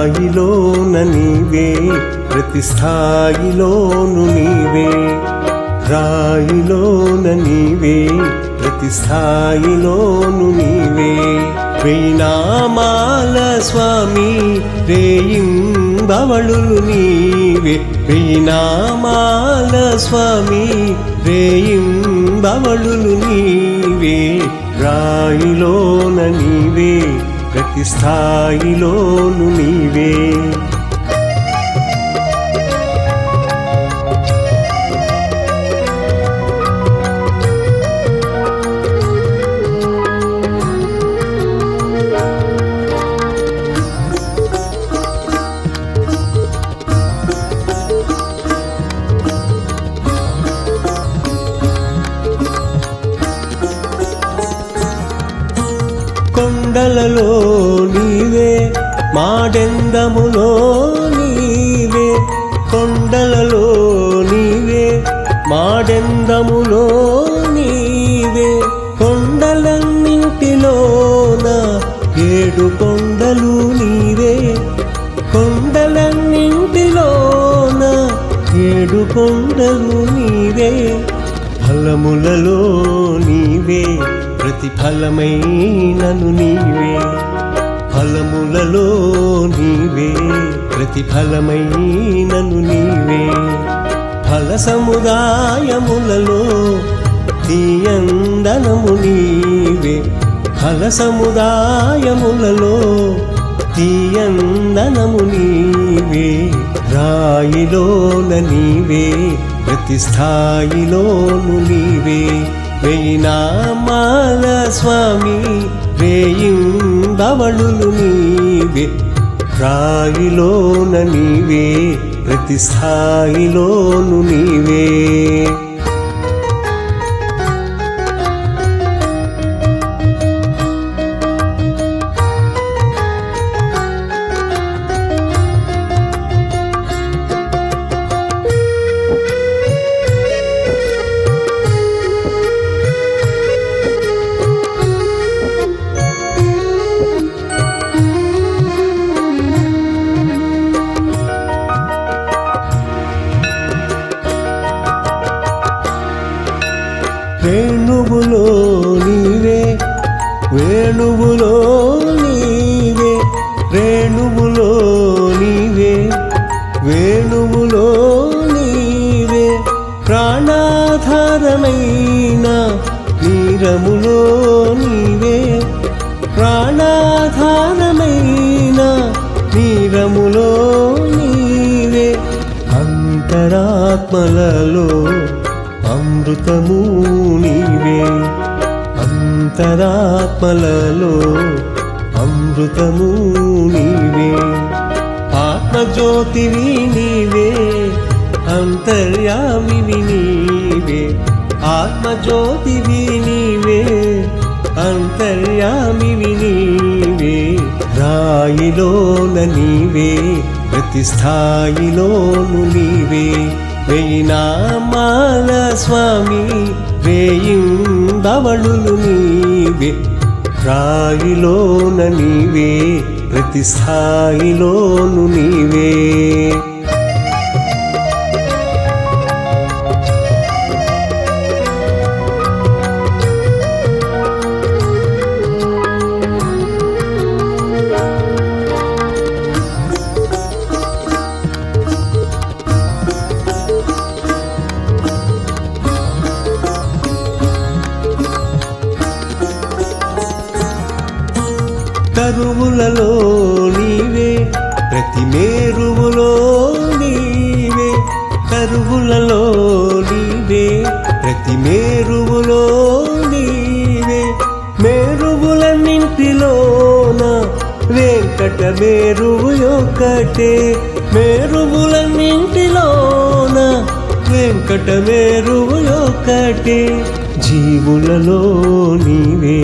రాయిలోన నీవే ప్రతి స్థాయిలోను నీవే రాయిలోన నీవే ప్రతి స్థాయిలోను నీవే వెయ్యినామాల స్వామి రేయింబవళులు నీవే వెయ్యినామాల స్వామి రేయింబవళులు నీవే రాయిలోన నీవే ప్రతి స్థాయిలోను నీవే కొండలలో నీవే మాడెందములో నీవే కొండలలో నీవే మాడెందములో నీవే కొండలన్నింటిలోన ఏడు కొండలు నీవే కొండలన్నింటిలోన ఏడు కొండలు నీవే ఫలములలో నీవే ప్రతిఫలమైనను నీవే ఫలములలో నీవే ప్రతిఫలమైనను నీవే ఫల సముదాయములలో తీయందనము నీవే ఫల సముదాయములలో తీయందనము నీవే రాయిలోన నీవే ప్రతి స్థాయిలోను నీవే వెయ్యినామాల స్వామి రేయింబవళులు నీవే రాయిలోన నీవే ప్రతి స్థాయిలోను నీవే వేణువులో నీవే వేణువులో నీవే వేణువులో నీవే వేణువులో నీవే ప్రాణాధారమైన నీరములో నీవే ప్రాణాధారమైన నీరములో నీవే అంతరాత్మలలో అమృతము నీవే అంతరాత్మలలో అమృతము నీవే ఆత్మజ్యోతివి నీవే అంతర్యామివి నీవే ఆత్మజ్యోతివి నీవే అంతర్యామివి నీవే రాయిలోన నీవే ప్రతి స్థాయిలోను నీవే వెయ్యినామాల స్వామి రేయింబవళులు నీవే రాయిలోన నీవే ప్రతి స్థాయిలోను నీవే కరువులలో నీవే ప్రతి మేరువులో నీవే కరువులలో నీవే ప్రతి మేరువులో నీవే మేరువులన్నింటిలోన వెంకట మేరువు యొక్కటే మేరువులన్నింటిలోన వెంకట మేరువు యొక్కటే జీవులలో నీవే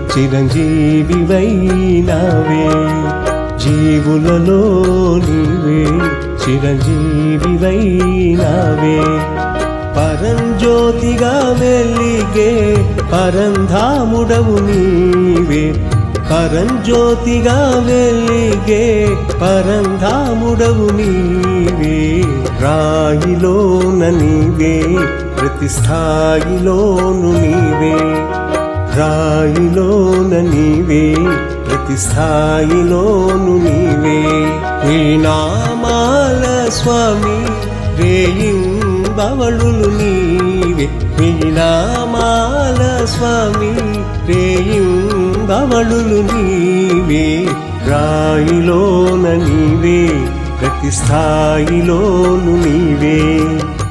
చిరంజీవివైనావే జీవులలో నీవే చిరంజీవివైనావే పరంజ్యోతిగా వెలిగే పరంధాముడవు నీవే పరంజ్యోతిగా వెలిగే పరంధాముడవు నీవే రాయిలోన నీవే ప్రతి స్థాయిలోను నీవే రాయిలోన నీవే ప్రతి స్థాయిలోను నీవే ఈ నామాల స్వామి రేయింబవళులు నీవే ఈ నామాల స్వామి రేయింబవళులు నీవే రాయిలోన నీవే ప్రతి స్థాయిలోను నీవే